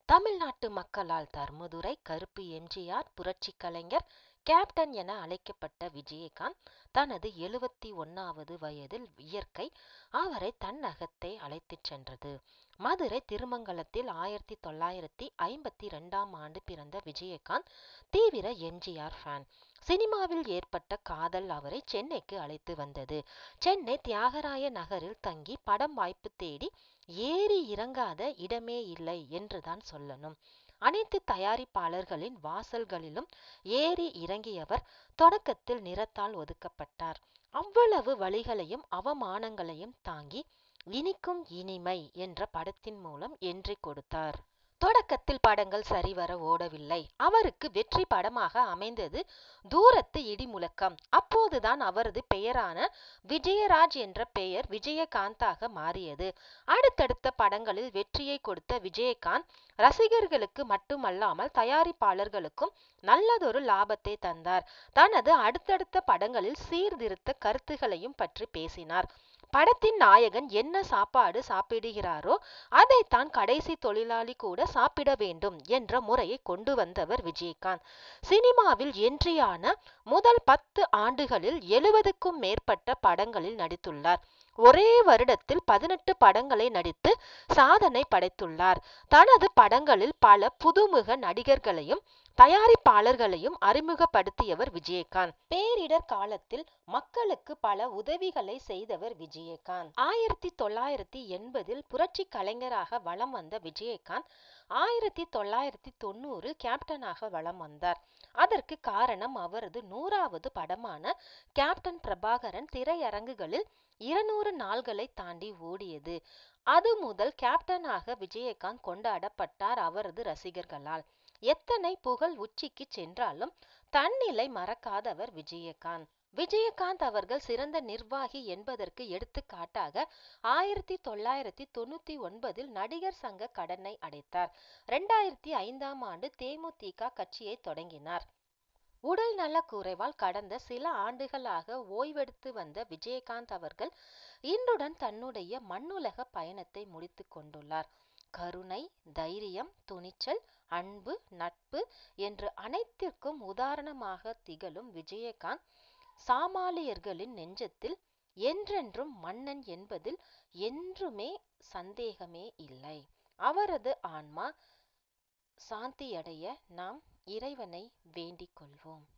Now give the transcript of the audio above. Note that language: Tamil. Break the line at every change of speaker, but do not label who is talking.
தமிழ்நாட்டு மக்களால் தர்மதுரை கருப்பு எம்ஜிஆர் புரட்சி கலைஞர் கேப்டன் என அழைக்கப்பட்ட விஜயகாந்த் தனது எழுபத்தி ஒன்னாவது வயதில் இயற்கை அவரை தன்னகத்தை அழைத்துச் சென்றது மதுரை திருமங்கலத்தில் ஆயிரத்தி தொள்ளாயிரத்தி ஐம்பத்தி ரெண்டாம் ஆண்டு பிறந்த விஜயகாந்த் தீவிர எம்ஜிஆர் ஃபேன் சினிமாவில் ஏற்பட்ட காதல் அவரை சென்னைக்கு அழைத்து வந்தது சென்னை தியாகராய நகரில் தங்கி படம் வாய்ப்பு தேடி ஏறி இறங்காத இடமே இல்லை என்றுதான் சொல்லணும் அனைத்து தயாரிப்பாளர்களின் வாசல்களிலும் ஏறி இறங்கியவர் தொடக்கத்தில் நிறத்தால் ஒதுக்கப்பட்டார் அவ்வளவு வழிகளையும் அவமானங்களையும் தாங்கி இனிக்கும் இனிமை என்ற படத்தின் மூலம் என்றி கொடுத்தார் தொடக்கத்தில் படங்கள் சரிவர ஓடவில்லை அவருக்கு வெற்றி படமாக அமைந்தது தூரத்து இடி முழக்கம் அப்போதுதான் அவரது பெயரான விஜயராஜ் என்ற பெயர் விஜயகாந்தாக மாறியது அடுத்தடுத்த படங்களில் வெற்றியை கொடுத்த விஜயகாந்த் ரசிகர்களுக்கு மட்டுமல்லாமல் தயாரிப்பாளர்களுக்கும் நல்லதொரு லாபத்தை தந்தார் தனது அடுத்தடுத்த படங்களில் சீர்திருத்த கருத்துகளையும் பற்றி பேசினார் படத்தின் நாயகன் என்ன சாப்பாடு சாப்பிடுகிறாரோ அதைத்தான் கடைசி தொழிலாளி கூட சாப்பிட வேண்டும் என்ற முறையை கொண்டு வந்தவர் விஜயகாந்த் சினிமாவில் என்றியான முதல் பத்து ஆண்டுகளில் எழுபதுக்கும் மேற்பட்ட படங்களில் நடித்துள்ளார் ஒரே வருடத்தில் பதினெட்டு படங்களை நடித்து சாதனை படைத்துள்ளார் தனது படங்களில் பல புதுமுக நடிகர்களையும் தயாரிப்பாளர்களையும் அறிமுகப்படுத்தியவர் விஜயகாந்த் பேரிடர் காலத்தில் மக்களுக்கு பல உதவிகளை செய்தவர் விஜயகாந்த் ஆயிரத்தி தொள்ளாயிரத்தி எண்பதில் புரட்சி கலைஞராக வலம் வந்த விஜயகாந்த் ஆயிரத்தி தொள்ளாயிரத்தி தொண்ணூறில் கேப்டனாக வலம் வந்தார் அதற்கு காரணம் அவரது நூறாவது படமான கேப்டன் பிரபாகரன் திரையரங்குகளில் இருநூறு நாள்களை தாண்டி ஓடியது அது முதல் கேப்டனாக விஜயகாந்த் கொண்டாடப்பட்டார் அவரது ரசிகர்களால் எத்தனை புகழ் உச்சிக்கு சென்றாலும் தன்னிலை மறக்காதவர் விஜயகாந்த் விஜயகாந்த் அவர்கள் சிறந்த நிர்வாகி என்பதற்கு எடுத்துக்காட்டாக ஆயிரத்தி தொள்ளாயிரத்தி தொண்ணூத்தி ஒன்பதில் நடிகர் சங்க கடனை அடைத்தார் இரண்டாயிரத்தி ஐந்தாம் ஆண்டு தேமுதிக கட்சியை தொடங்கினார் உடல் நல குறைவால் கடந்த சில ஆண்டுகளாக ஓய்வெடுத்து வந்த விஜயகாந்த் அவர்கள் இன்றுடன் தன்னுடைய மண்ணுலக பயணத்தை முடித்து கொண்டுள்ளார் கருணை தைரியம் துணிச்சல் அன்பு நட்பு என்று அனைத்திற்கும் உதாரணமாக திகழும் விஜயகாந்த் சாமானியர்களின் நெஞ்சத்தில் என்றென்றும் மன்னன் என்பதில் என்றுமே சந்தேகமே இல்லை அவரது ஆன்மா சாந்தியடைய நாம் இறைவனை வேண்டிக் கொள்வோம்